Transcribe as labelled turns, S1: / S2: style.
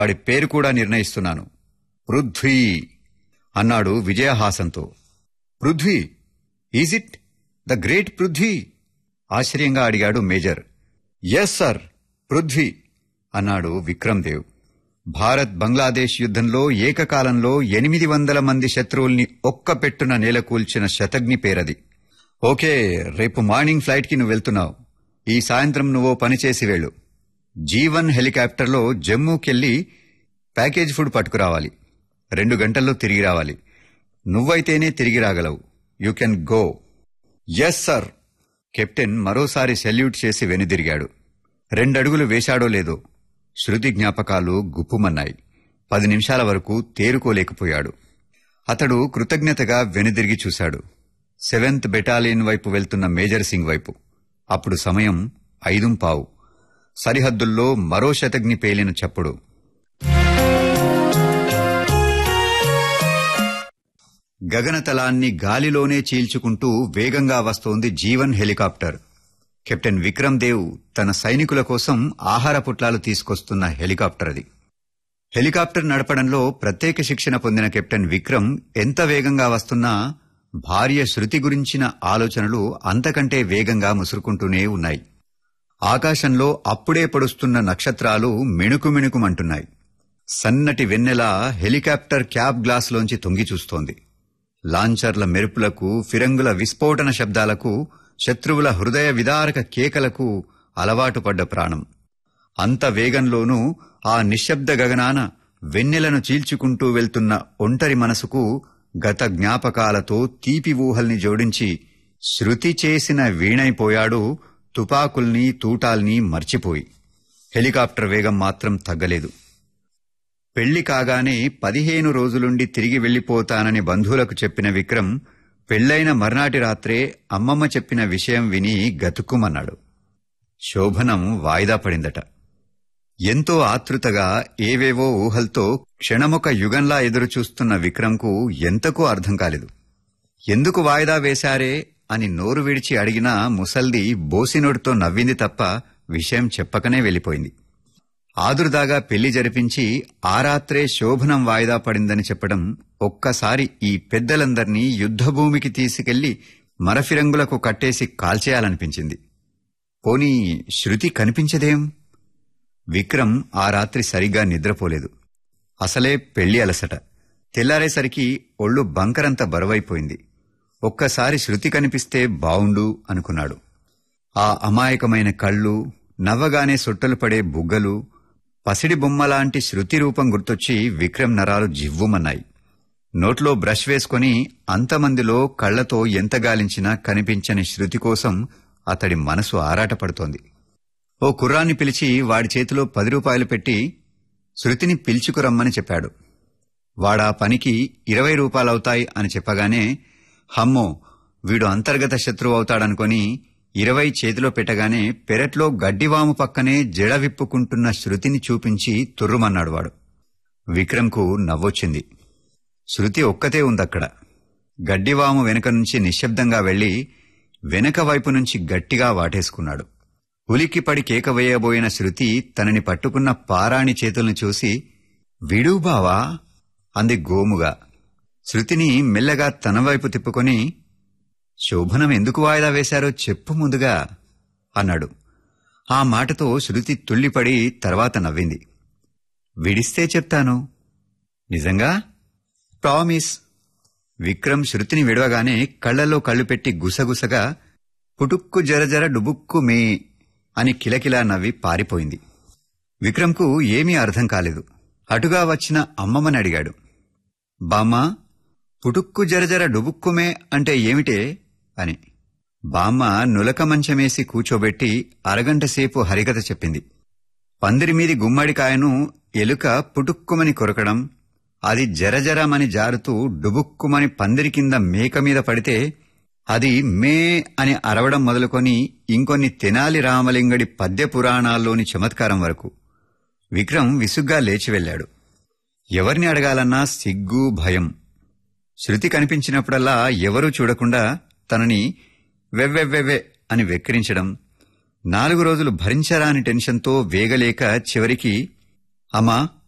S1: వాడి పేరు కూడా నిర్ణయిస్తున్నాను పృథ్వీ అన్నాడు విజయహాసంతో Prithvi is it the great Prithvi ఆశ్చర్యంగా అడిగాడు మేజర్ ఎస్ సర్ పృథ్వీ అన్నాడు విక్రమ్ దేవ్ భారత్ బంగ్లాదేశ్ యుద్ధంలో ఏకకాలంలో ఎనిమిది వందల మంది శత్రువుల్ని ఒక్క పెట్టున నేలకూల్చిన శతగ్ని పేరది ఓకే రేపు మార్నింగ్ ఫ్లైట్కి నువ్వు వెళ్తున్నావు ఈ సాయంత్రం నువ్వు పనిచేసి వెళ్ళు జీవన్ హెలికాప్టర్లో జమ్మూకెళ్ళి ప్యాకేజ్ ఫుడ్ పట్టుకురావాలి రెండు గంటల్లో తిరిగి రావాలి నువ్వైతేనే తిరిగి రాగలవు you can go yes sir captain మరోసారి సెల్యూట్ చేసి వెనుదిరిగాడు రెండడుగులు వేశాడో లేదో శృతి జ్ఞాపకాలు గుప్పుమన్నాయి పది నిమిషాల వరకు తేరుకోలేకపోయాడు అతడు కృతజ్ఞతగా వెనుదిరిగి చూశాడు సెవెంత్ బెటాలియన్ వైపు వెళ్తున్న మేజర్ సింగ్ వైపు అప్పుడు సమయం ఐదుంపావు సరిహద్దుల్లో మరో శతగ్ని పేలిన చప్పుడు గగనతలాన్ని గాలిలోనే చీల్చుకుంటూ వేగంగా వస్తోంది జీవన్ హెలికాప్టర్ కెప్టెన్ విక్రమ్ దేవ్ తన సైనికుల కోసం ఆహార పుట్లాలు తీసుకొస్తున్న హెలికాప్టర్ అది హెలికాప్టర్ నడపడంలో ప్రత్యేక శిక్షణ పొందిన కెప్టెన్ విక్రమ్ ఎంత వేగంగా వస్తున్నా భార్య శృతి గురించిన ఆలోచనలు అంతకంటే వేగంగా ముసురుకుంటూనే ఉన్నాయి ఆకాశంలో అప్పుడే పొడుస్తున్న నక్షత్రాలు మిణుకు మిణుకుమంటున్నాయి సన్నటి వెన్నెల హెలికాప్టర్ క్యాబ్ గ్లాసులోంచి తొంగి చూస్తోంది లాంచర్ల మెరుపులకు ఫిరంగుల విస్ఫోటన శబ్దాలకు శత్రువుల హృదయ విదారక కేకలకు అలవాటు పడ్డ ప్రాణం అంత వేగంలోనూ ఆ నిశ్శబ్ద గగనాన వెన్నెలను చీల్చుకుంటూ వెళ్తున్న ఒంటరి మనసుకు గత జ్ఞాపకాలతో తీపి ఊహల్ని జోడించి శృతి చేసిన వీణైపోయాడు తుపాకుల్ని తూటాల్ని మర్చిపోయి హెలికాప్టర్ వేగం మాత్రం తగ్గలేదు పెళ్లి కాగానే పదిహేను రోజులుండి తిరిగి వెళ్లిపోతానని బంధువులకు చెప్పిన విక్రమ్ పెళ్లైన మర్నాటి రాత్రే అమ్మమ్మ చెప్పిన విషయం విని గతుక్కుమన్నాడు శోభనం వాయిదా పడిందట ఎంతో ఆతృతగా ఏవేవో ఊహల్తో క్షణమొక యుగంలా ఎదురుచూస్తున్న విక్రమ్కు ఎంతకూ అర్థం కాలేదు ఎందుకు వాయిదా వేశారే అని నోరు విడిచి అడిగినా ముసల్ది బోసినోడితో నవ్వింది తప్ప విషయం చెప్పకనే వెళ్ళిపోయింది ఆదురుదాగా పెళ్లి జరిపించి ఆ రాత్రే శోభనం వాయిదా పడిందని చెప్పడం ఒక్కసారి ఈ పెద్దలందర్నీ యుద్ధభూమికి తీసుకెళ్లి మరఫిరంగులకు కట్టేసి కాల్చేయాలనిపించింది పోనీ శృతి కనిపించదేం విక్రమ్ ఆ రాత్రి సరిగ్గా నిద్రపోలేదు అసలే పెళ్లి అలసట తెల్లారేసరికి ఒళ్ళు బంకరంత బరువైపోయింది ఒక్కసారి శృతి కనిపిస్తే బావుండు అనుకున్నాడు ఆ అమాయకమైన కళ్ళు నవ్వగానే సొట్టలు పడే బుగ్గలు పసిడి బొమ్మలాంటి శృతి రూపం గుర్తొచ్చి విక్రమ్ నరాలు జివ్వుమన్నాయి నోట్లో బ్రష్ వేసుకుని అంతమందిలో కళ్లతో ఎంత గాలించినా కనిపించని శృతి కోసం అతడి మనసు ఆరాటపడుతోంది ఓ కుర్రాన్ని పిలిచి వాడి చేతిలో పది రూపాయలు పెట్టి శృతిని పిలుచుకురమ్మని చెప్పాడు వాడా పనికి ఇరవై రూపాయలవుతాయి అని చెప్పగానే హమ్మో వీడు అంతర్గత శత్రువు అవుతాడనుకొని ఇరవై చేతిలో పెట్టగానే పెరట్లో గడ్డివాము పక్కనే జడ విప్పుకుంటున్న శృతిని చూపించి తుర్రుమన్నాడు వాడు విక్రమ్కు నవ్వొచ్చింది శృతి ఒక్కతే ఉందక్కడ గడ్డివాము వెనక నుంచి నిశ్శబ్దంగా వెళ్లి వెనక వైపు నుంచి గట్టిగా వాటేసుకున్నాడు ఉలిక్కిపడి కేక వేయబోయిన శృతి తనని పట్టుకున్న పారాణి చేతుల్ని చూసి విడు బావా అంది గోముగా శృతిని మెల్లగా తన వైపు తిప్పుకొని శోభనం ఎందుకు వాయిదా వేశారో చెప్పు ముందుగా అన్నాడు ఆ మాటతో శృతి తుళ్ళిపడి తర్వాత నవ్వింది విడిస్తే చెప్తాను నిజంగా ప్రామిస్ విక్రమ్ శృతిని విడవగానే కళ్లలో కళ్ళు పెట్టి గుసగుసగా పుటుక్కు జరజర డుబుక్కు మే అని కిలకిలా నవ్వి పారిపోయింది విక్రమ్కు ఏమీ అర్థం కాలేదు అటుగా వచ్చిన అమ్మమ్మని అడిగాడు బామ్మ పుటుక్కు జరజర డుబుక్కుమే అంటే ఏమిటే అని బామ్మ నులక మంచమేసి కూచోబెట్టి అరగంట సేపు హరికథ చెప్పింది పందిరిమీది గుమ్మడికాయను ఎలుక పుటుక్కుమని కొరకడం అది జరజరమని జారుతూ డుబుక్కుమని పందిరి కింద మేక మీద పడితే అది మే అని అరవడం మొదలుకొని ఇంకొన్ని తెనాలి రామలింగడి పద్య పురాణాల్లోని చమత్కారం వరకు విక్రమ్ విసుగ్గా లేచి వెళ్ళాడు ఎవరిని అడగాలన్నా సిగ్గు భయం శృతి కనిపించినప్పుడల్లా ఎవరూ చూడకుండా తనని వెవ్వెవ్వెవ్వె అని వెక్కిరించడం నాలుగు రోజులు భరించరాని టెన్షన్తో వేగలేక చివరికి అమ్మా